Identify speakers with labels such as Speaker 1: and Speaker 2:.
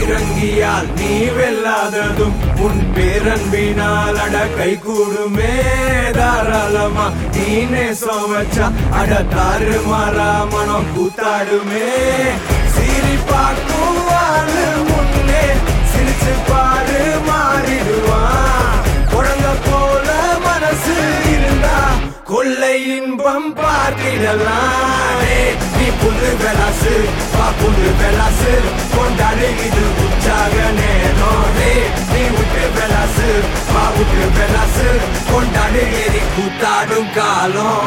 Speaker 1: பீரங்கியால் நீ வெல்லாததும் உன் பேரன்பினால் அட கை கூடுமே தாராளமா நீ நேசம் வச்சா அட தாறு மாறா மனம் கூத்தாடுமே சிரி பார்க்கும் ஆளு முன்னே சிரிச்சு பாரு மாறிடுவான் குழந்தை போல மனசு இருந்தா கொள்ளை இன்பம் பார்த்திடலாம் டேய், நீ புல்லு வெலாசு வா புல்லு வெலாசு கொண்டாடு இது உற்சாக நேரம் டேய், நீ விட்டு வெலாசு வா விட்டு வெலாசு கொண்டாடு எரி கூத்தாடும் காலம்